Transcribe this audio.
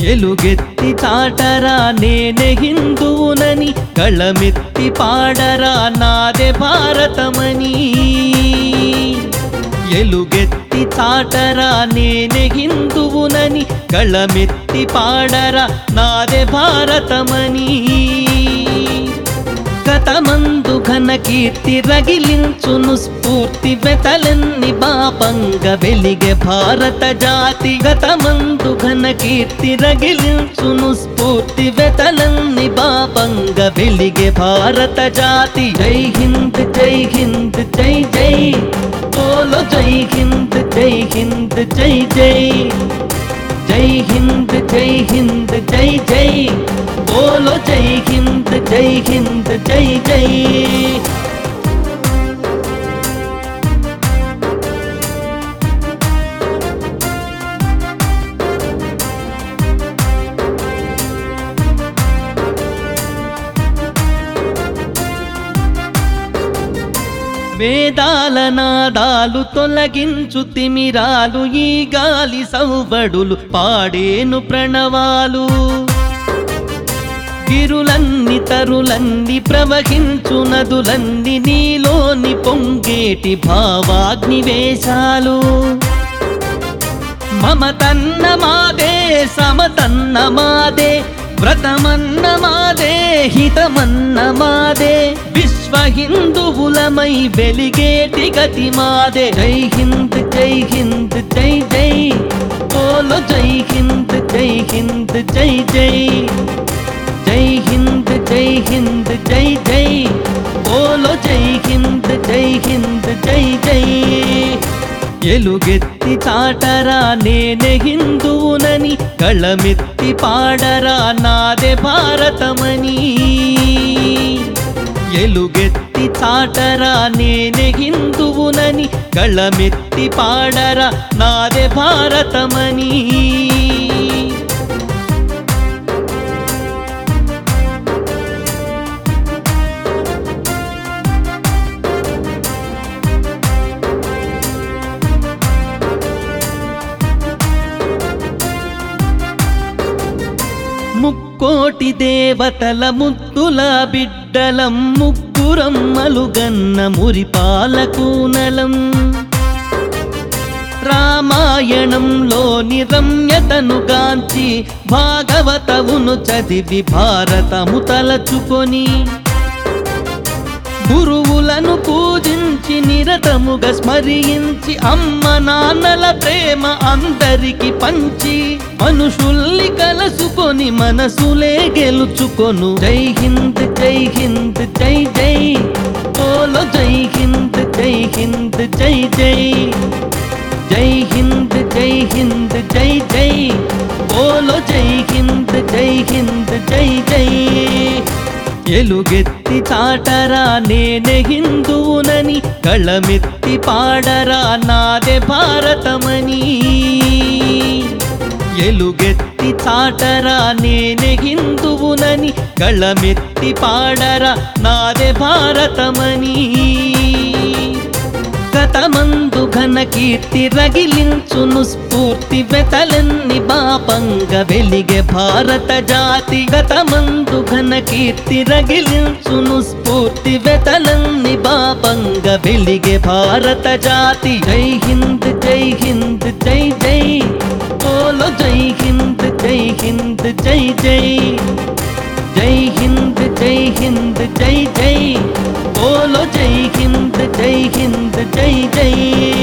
ఎలుగెత్తి చాటరా నేనే హిందువునని కళమెత్తి పాడరా నాదే భారతమని ఎలుగెత్తి చాటరా నేనే హిందువునని కళమెత్తి పాడరా నాదే భారతమని గతమందు ఘన కీర్తి రగిలించును స్ఫూర్తి వెతలన్ని బాపంగ వెలిగే భారత జాతి గతమందు ఘన కీర్తి రగిలించును స్ఫూర్తి వెతలన్ని బాపంగ వెలిగే భారత జాతి జై హింద్ జై హింద్ జై జై బోలో జై హింద్ జై హింద్ జై జై జై హింద్ జై హింద్ జై జై బోలో జై హింద్ జై హింద్ జై జై వేదాల నాదాలు తొలగించు తిమిరాలు ఈ గాలి సౌబడులు పాడేను ప్రణవాలు గిరులన్ని తరులన్ని ప్రవహించు నదులన్ని నీలోని పొంగేటి భావాగ్ని వేశాలు మమతన్న మాదే సమతన్న మాదే వ్రతమన్న మాదే హితమన్న మాదే విశ్వ హిందువులమై వెలిగేటి గతి మాదే జై హింద్ జై హింద్ జై జై బోలో జై హింద్ జై హింద్ జై జై జై హింద్ జై హింద్ జై జై బోలో జై హింద్ జై హింద్ జై జై ఎలుగెత్తి చాటరా నేనే హిందువునని కళమెత్తి పాడరా నాదే భారతమని ఎలుగెత్తి చాటరా నేనే హిందువునని కళమెత్తి పాడరా నాదే భారతమని ముక్కోటి దేవతల ముద్దుల బిడ్డలం ముగ్గురమ్మలుగన్న మురిపాలకూనలం రామాయణంలోని రమ్యతను గాంచి భాగవతవును చదివి భారతము తలచుకొని గురువులను పూజించి నిరతముగా స్మరించి అమ్మ నాన్నల ప్రేమ అందరికి పంచి మనుషుల్ని కలసుకొని మనసులే గెలుచుకొను జై హింద్ జై హింద్ జై జై బోలో జై హింద్ జై హింద్ జై జై జై హింద్ జై హింద్ జై జై బోలో జై హింద్ జై హింద్ జై జై ఎలుగెత్తి చాటరా నేనే హిందువునని కళమెత్తి పాడరా నాదే భారతమని ఎలుగెత్తి చాటరా నేనే హిందువునని కళమెత్తి పాడరా నాదే భారతమని గతమందు ఘన కీర్తి రగిలించును స్ఫూర్తి వెతలన్ని బాపంగ వెలిగే భారత జాతి గతమందు ఘన కీర్తి రగిలించును స్ఫూర్తి వెతలన్ని బాపంగ వెలిగే భారత జాతి జై హింద్ జై హింద్ జై జై బోలో జై హింద్ జై హింద్ జై జై జై హింద్ జై హింద్ జై జై బోలో జై హింద్ జై హింద్ జై జై